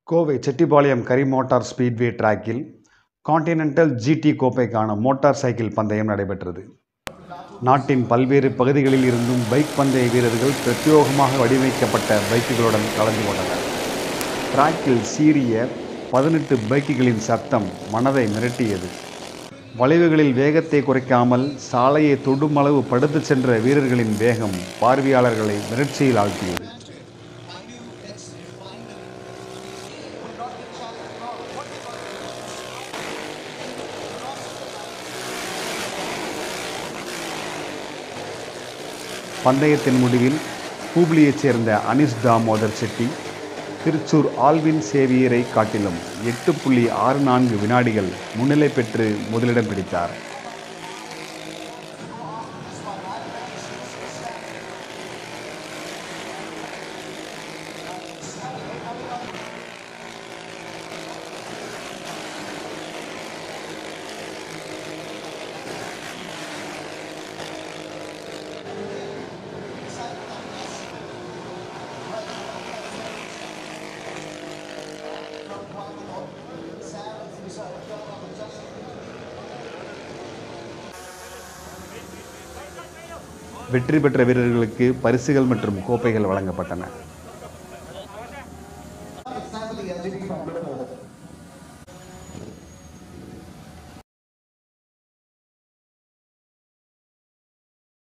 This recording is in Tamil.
கோவை செட்டிப்பாளையம் கரி மோட்டார் ஸ்பீட்வே டிராக்கில் கான்டினென்டல் ஜிடி கோப்பைக்கான மோட்டார் சைக்கிள் பந்தயம் நடைபெற்றது நாட்டின் பல்வேறு பகுதிகளில் இருந்தும் பைக் பந்தய வீரர்கள் பிரத்யேகமாக வடிவமைக்கப்பட்ட பைக்குகளுடன் கலந்து கொண்டனர் டிராக்கில் சீரிய பதினெட்டு பைக்குகளின் சத்தம் மனதை மிரட்டியது வளைவுகளில் வேகத்தை குறைக்காமல் சாலையை தொடுமளவு படுத்துச் சென்ற வீரர்களின் வேகம் பார்வையாளர்களை மிரட்சியில் ஆழ்த்தியது பந்தயத்தின் முடிவில் ஹூப்ளியைச் சேர்ந்த அனிஷ் தாமோதர் செட்டி திருச்சூர் ஆல்வின் சேவியரை காட்டிலும் எட்டு புள்ளி ஆறு நான்கு வினாடிகள் முன்னிலை பெற்று முதலிடம் பிடித்தார் வெற்றி பெற்ற வீரர்களுக்கு பரிசுகள் மற்றும் கோப்பைகள் வழங்கப்பட்டன